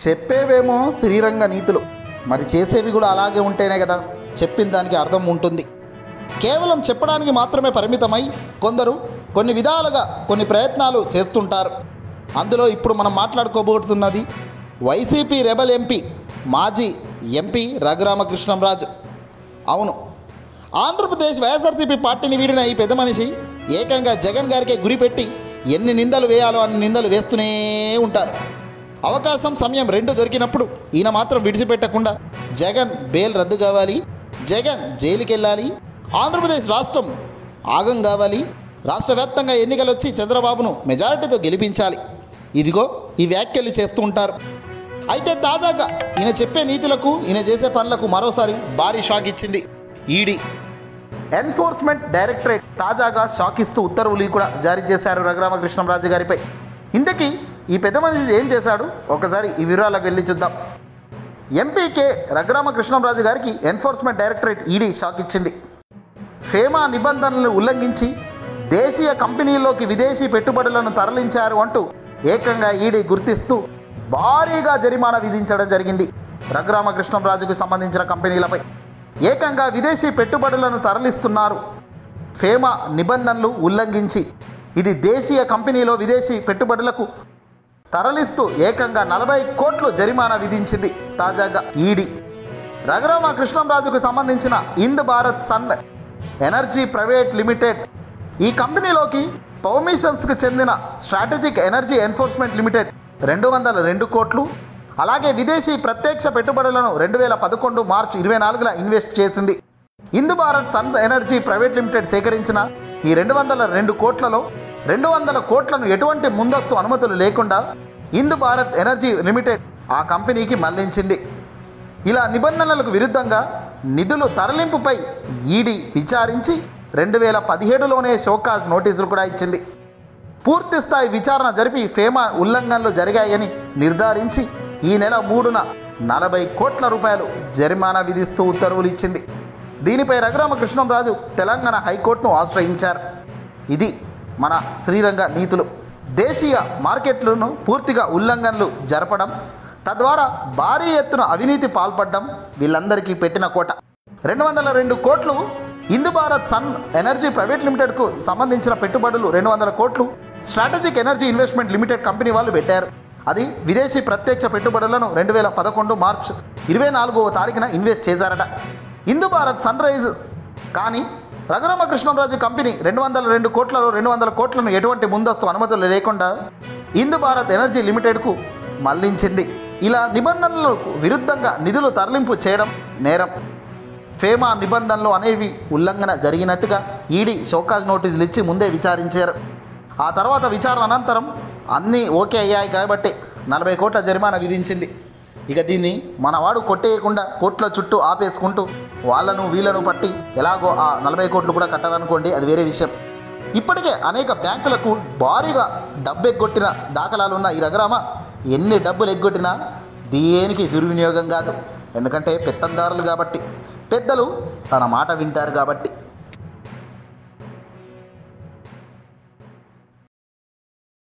చెప్పేవేమో శ్రీరంగ నీతులు మరి చేసేవి కూడా అలాగే ఉంటేనే కదా చెప్పిన దానికి అర్థం ఉంటుంది కేవలం చెప్పడానికి మాత్రమే పరిమితమై కొందరు కొన్ని విధాలుగా కొన్ని ప్రయత్నాలు చేస్తుంటారు అందులో ఇప్పుడు మనం మాట్లాడుకోబోతున్నది వైసీపీ రెబల్ ఎంపీ మాజీ ఎంపీ రఘురామకృష్ణంరాజు అవును ఆంధ్రప్రదేశ్ వైఎస్ఆర్సీపీ పార్టీని వీడిన ఈ పెద్ద మనిషి ఏకంగా జగన్ గారికే గురిపెట్టి ఎన్ని నిందలు వేయాలో అన్ని నిందలు వేస్తూనే ఉంటారు అవకాశం సమయం రెండు దొరికినప్పుడు ఈయన మాత్రం విడిచిపెట్టకుండా జగన్ బెయిల్ రద్దు కావాలి జగన్ జైలుకి వెళ్ళాలి ఆంధ్రప్రదేశ్ రాష్ట్రం ఆగం కావాలి రాష్ట్ర వ్యాప్తంగా ఎన్నికలు వచ్చి చంద్రబాబును మెజారిటీతో గెలిపించాలి ఇదిగో ఈ వ్యాఖ్యలు చేస్తూ ఉంటారు అయితే తాజాగా ఈయన చెప్పే నీతులకు ఈయన చేసే పనులకు మరోసారి భారీ షాక్ ఇచ్చింది ఈడీ ఎన్ఫోర్స్మెంట్ డైరెక్టరేట్ తాజాగా షాక్ ఇస్తూ ఉత్తర్వులు కూడా జారీ చేశారు రఘురామకృష్ణంరాజు గారిపై ఇంతకీ ఈ పెద్ద మనిషి ఏం చేశాడు ఒకసారి ఈ వివరాలకు వెళ్ళి చూద్దాం ఎంపీకే రఘురామకృష్ణంరాజు గారికి ఎన్ఫోర్స్మెంట్ డైరెక్టరేట్ ఈడీ షాక్ ఇచ్చింది ఫేమా నిబంధనలను ఉల్లంఘించి దేశీయ కంపెనీల్లోకి విదేశీ పెట్టుబడులను తరలించారు అంటూ ఏకంగా ఈడీ గుర్తిస్తూ భారీగా జరిమానా విధించడం జరిగింది రఘురామకృష్ణంరాజుకు సంబంధించిన కంపెనీలపై ఏకంగా విదేశీ పెట్టుబడులను తరలిస్తున్నారు ఫేమా నిబంధనలు ఉల్లంఘించి ఇది దేశీయ కంపెనీలో విదేశీ పెట్టుబడులకు తరలిస్తూ ఏకంగా నలభై కోట్లు జరిమానా విధించింది తాజాగా ఈడీ రఘురామ కృష్ణంరాజుకు సంబంధించిన Ind Bharat sun energy private limited ఈ కంపెనీలోకి పర్మిషన్స్కి చెందిన స్ట్రాటజిక్ ఎనర్జీ ఎన్ఫోర్స్మెంట్ లిమిటెడ్ రెండు వందల రెండు కోట్లు అలాగే విదేశీ ప్రత్యక్ష పెట్టుబడులను రెండు వేల పదకొండు మార్చి ఇరవై నాలుగున ఇన్వెస్ట్ చేసింది Indu Bharat sun energy private limited సేకరించిన ఈ రెండు వందల రెండు కోట్లలో రెండు వందల కోట్లను ఎటువంటి ముందస్తు అనుమతులు లేకుండా ఇందు భారత్ ఎనర్జీ లిమిటెడ్ ఆ కంపెనీకి మళ్లించింది ఇలా నిబంధనలకు విరుద్ధంగా నిధులు తరలింపుపై ఈడీ విచారించి రెండు వేల పదిహేడులోనే షోకాజ్ నోటీసులు కూడా ఇచ్చింది పూర్తి స్థాయి విచారణ జరిపి ఫేమా ఉల్లంఘనలు జరిగాయని నిర్ధారించి ఈ నెల మూడున నలభై కోట్ల రూపాయలు జరిమానా విధిస్తూ ఉత్తర్వులు ఇచ్చింది దీనిపై రఘురామకృష్ణంరాజు తెలంగాణ హైకోర్టును ఆశ్రయించారు ఇది మన శ్రీరంగ నీతులు దేశీయ మార్కెట్లను పూర్తిగా ఉల్లంఘనలు జరపడం తద్వారా భారీ ఎత్తున అవినీతి పాల్పడడం వీళ్ళందరికీ పెట్టిన కోట రెండు వందల రెండు కోట్లు Indu Bharat sun energy private లిమిటెడ్కు సంబంధించిన పెట్టుబడులు రెండు వందల కోట్లు strategic energy investment limited company వాళ్ళు పెట్టారు అది విదేశీ ప్రత్యక్ష పెట్టుబడులను రెండు వేల పదకొండు మార్చ్ ఇరవై నాలుగవ తారీఖున ఇన్వెస్ట్ చేశారట ఇందు భారత్ సన్ రైజ్ కానీ రఘురామకృష్ణంరాజు కంపెనీ రెండు వందల రెండు కోట్లలో రెండు వందల కోట్లను ఎటువంటి ముందస్తు అనుమతులు లేకుండా ఇందు భారత్ ఎనర్జీ లిమిటెడ్కు మళ్లించింది ఇలా నిబంధనలకు విరుద్ధంగా నిధులు తరలింపు చేయడం నేరం ఫేమా నిబంధనలు అనేవి ఉల్లంఘన జరిగినట్టుగా ఈడీ షోకాజ్ నోటీసులు ఇచ్చి ముందే విచారించారు ఆ తర్వాత విచారణ అనంతరం అన్నీ ఓకే అయ్యాయి కాబట్టి నలభై కోట్ల జరిమానా విధించింది ఇక దీన్ని మనవాడు కొట్టేయకుండా కోట్ల చుట్టూ ఆపేసుకుంటూ వాళ్ళను వీళ్ళను పట్టి ఎలాగో ఆ నలభై కోట్లు కూడా కట్టాలనుకోండి అది వేరే విషయం ఇప్పటికే అనేక బ్యాంకులకు భారీగా డబ్బు ఎగ్గొట్టిన దాఖలాలున్న ఈ రఘురామ ఎన్ని డబ్బులు ఎగ్గొట్టినా దేనికి దుర్వినియోగం కాదు ఎందుకంటే పెత్తందారులు కాబట్టి పెద్దలు తన మాట వింటారు కాబట్టి